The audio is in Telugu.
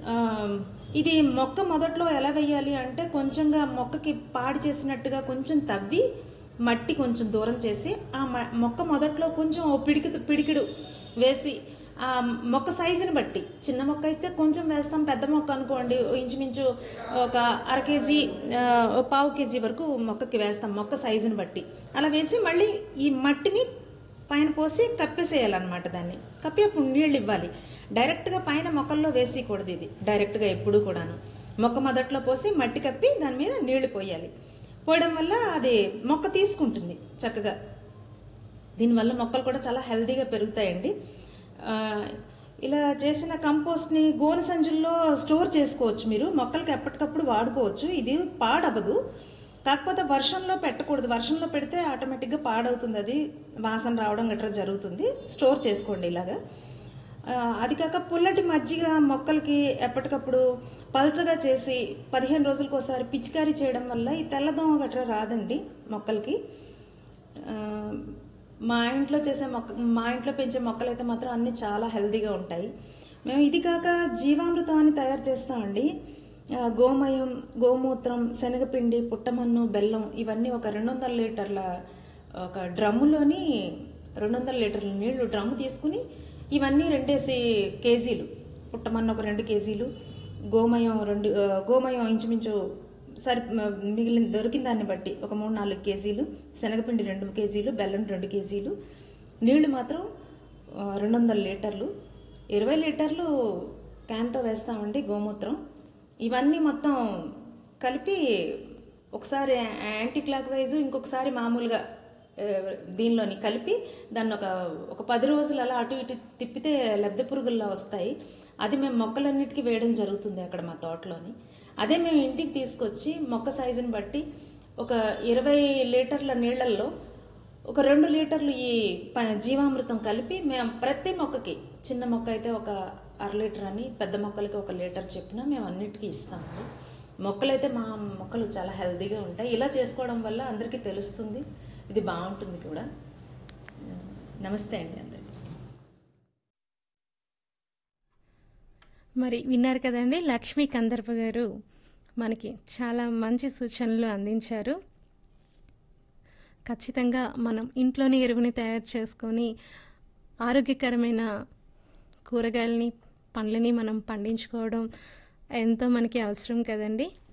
ఆ, ఇది మొక్క మొదట్లో ఎలా వేయాలి అంటే కొంచెంగా మొక్కకి పాడు చేసినట్టుగా కొంచెం తవ్వి మట్టి కొంచెం దూరం చేసి ఆ మ- మొక్క మొదట్లో కొంచెం ఓ పిడికి పిడికిడు వేసి ఆ మొక్క సైజుని బట్టి చిన్న మొక్క అయితే కొంచెం వేస్తాం పెద్ద మొక్క అనుకోండి ఓ ఇంచుమించు ఒక అర కేజీ ఆ, ఓ పావు కేజీ వరకు మొక్కకి వేస్తాం మొక్క సైజుని బట్టి అలా వేసి మళ్ళీ ఈ మట్టిని పైన పోసి కప్పేసేయాలన్నమాట దాన్ని కప్పి అప్పుడు నీళ్ళు ఇవ్వాలి డైరెక్ట్గా పైన మొక్కల్లో వేసేయకూడదు ఇది డైరెక్ట్గా ఎప్పుడు కూడాను మొక్క మొదట్లో పోసి మట్టి కప్పి దాని మీద నీళ్లు పోయాలి పోయడం వల్ల అది మొక్క తీసుకుంటుంది చక్కగా దీనివల్ల మొక్కలు కూడా చాలా హెల్తీగా పెరుగుతాయండి ఆ, ఇలా చేసిన కంపోస్ట్ని గోనె సంచుల్లో స్టోర్ చేసుకోవచ్చు మీరు మొక్కలకి ఎప్పటికప్పుడు వాడుకోవచ్చు ఇది పాడవదు కాకపోతే వర్షంలో పెట్టకూడదు వర్షంలో పెడితే ఆటోమేటిక్గా పాడవుతుంది అది వాసన రావడం గట్రా జరుగుతుంది స్టోర్ చేసుకోండి ఇలాగా ఆ, అది కాక పుల్లటి మజ్జిగ మొక్కలకి ఎప్పటికప్పుడు పల్చగా చేసి పదిహేను రోజులకు ఒకసారి పిచికారీ చేయడం వల్ల ఈ తెల్లదోమ గట్రా రాదండి మొక్కలకి ఆ, మా ఇంట్లో చేసే మొక్క మా ఇంట్లో పెంచే మొక్కలు అయితే మాత్రం అన్నీ చాలా హెల్తీగా ఉంటాయి మేము ఇది కాక జీవామృతం అని తయారు చేస్తామండి ఆ, గోమయం గోమూత్రం శనగపిండి పుట్టమన్ను బెల్లం ఇవన్నీ ఒక రెండు వందల లీటర్ల ఒక డ్రమ్ములోని రెండు వందల లీటర్ల నీళ్లు డ్రమ్ము తీసుకుని ఇవన్నీ రెండేసి కేజీలు పుట్టమన్ను ఒక రెండు కేజీలు గోమయం రెండు ఆ, గోమయం ఇంచుమించు సరి మిగిలిన దొరికిన దాన్ని బట్టి ఒక మూడు నాలుగు కేజీలు శనగపిండి రెండు కేజీలు బెల్లం రెండు కేజీలు నీళ్లు మాత్రం ఆ, రెండు వందల లీటర్లు ఇరవై లీటర్లు క్యాన్తో వేస్తామండి గోమూత్రం ఇవన్నీ మొత్తం కలిపి ఒకసారి యాంటీ క్లాక్ వైజ్ ఇంకొకసారి మామూలుగా ఆ, దీనిలోని కలిపి దాన్ని ఒక ఒక పది రోజులు అలా అటు ఇటు తిప్పితే లబ్ధ పురుగుల్లా వస్తాయి అది మేము మొక్కలన్నిటికీ వేయడం జరుగుతుంది అక్కడ మా తోటలోని అదే మేము ఇంటికి తీసుకొచ్చి మొక్క సైజుని బట్టి ఒక ఇరవై లీటర్ల నీళ్ళల్లో ఒక రెండు లీటర్లు ఈ ప- జీవామృతం కలిపి మేము ప్రతి మొక్కకి చిన్న మొక్క అయితే ఒక అర లీటర్ అని పెద్ద మొక్కలకి ఒక లీటర్ చెప్పిన మేము అన్నిటికీ ఇస్తామండి మొక్కలైతే మా మొక్కలు చాలా హెల్తీగా ఉంటాయి ఇలా చేసుకోవడం వల్ల అందరికీ తెలుస్తుంది ఇది బాగుంటుంది కూడా నమస్తే అండి అందరికీ మరి విన్నారు కదండి లక్ష్మీ కందర్ప గారు మనకి చాలా మంచి సూచనలు అందించారు ఖచ్చితంగా మనం ఇంట్లోనే ఎరువుని తయారు చేసుకొని ఆరోగ్యకరమైన కూరగాయలని పండ్లని మనం పండించుకోవడం ఎంతో మనకి అవసరం కదండి